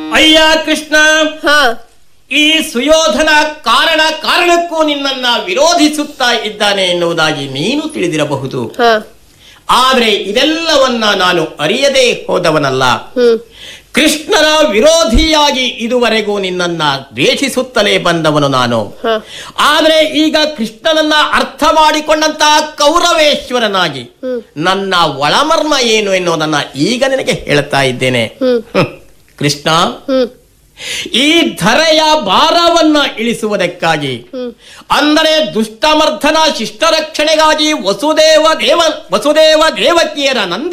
ಅಯ್ಯ ಕೃಷ್ಣ ಹಾ ಈ ಸುಯೋಧನ ಕಾರಣ ಕಾರಣಕ್ಕೂ ನಿನ್ನನ್ನ ವಿರೋಧಿಸುತ್ತಾ ಇದ್ದಾನೆ ಎನ್ನುವುದಾಗಿ ನೀನು ತಿಳಿದಿರಬಹುದು ಹಾ ಆದ್ರೆ ಇದೆಲ್ಲವನ್ನ ನಾನು ಅರಿಯದೇ ಹೋದವನಲ್ಲ ಹ್ಮ್ ಕೃಷ್ಣನ ವಿರೋಧಿಯಾಗಿ ಇದುವರೆಗೂ ನಿನ್ನನ್ನ ದ್ವೇಷಿಸುತ್ತಲೇ ಬಂದವನು ನಾನು ಹಾ ಆದ್ರೆ ಈಗ ಕೃಷ್ಣನನ್ನ ಅರ್ಥ ಮಾಡಿಕೊಂಡಂತಹ ಕೌರವೇಶ್ವರನಾಗಿ ಹ್ಮ್. ನನ್ನ ಒಳಮರ್ಮ ಏನು ಎನ್ನುವುದನ್ನ ಈಗ ನಿನಗೆ ಹೇಳ್ತಾ ಇದ್ದೇನೆ ಹ್ಮ್ ಹ್ಮ್. ಕೃಷ್ಣ ಹ್ಮ್ ಈ ಧರೆಯ ಭಾರವನ್ನ ಇಳಿಸುವುದಕ್ಕಾಗಿ ಹ್ಮ್. ಅಂದರೆ ದುಷ್ಟಮರ್ಧನ ಶಿಷ್ಟರಕ್ಷಣೆಗಾಗಿ ವಸುದೇವ ದೇವ ವಸುದೇವ ದೇವಕಿಯರ ನಂದ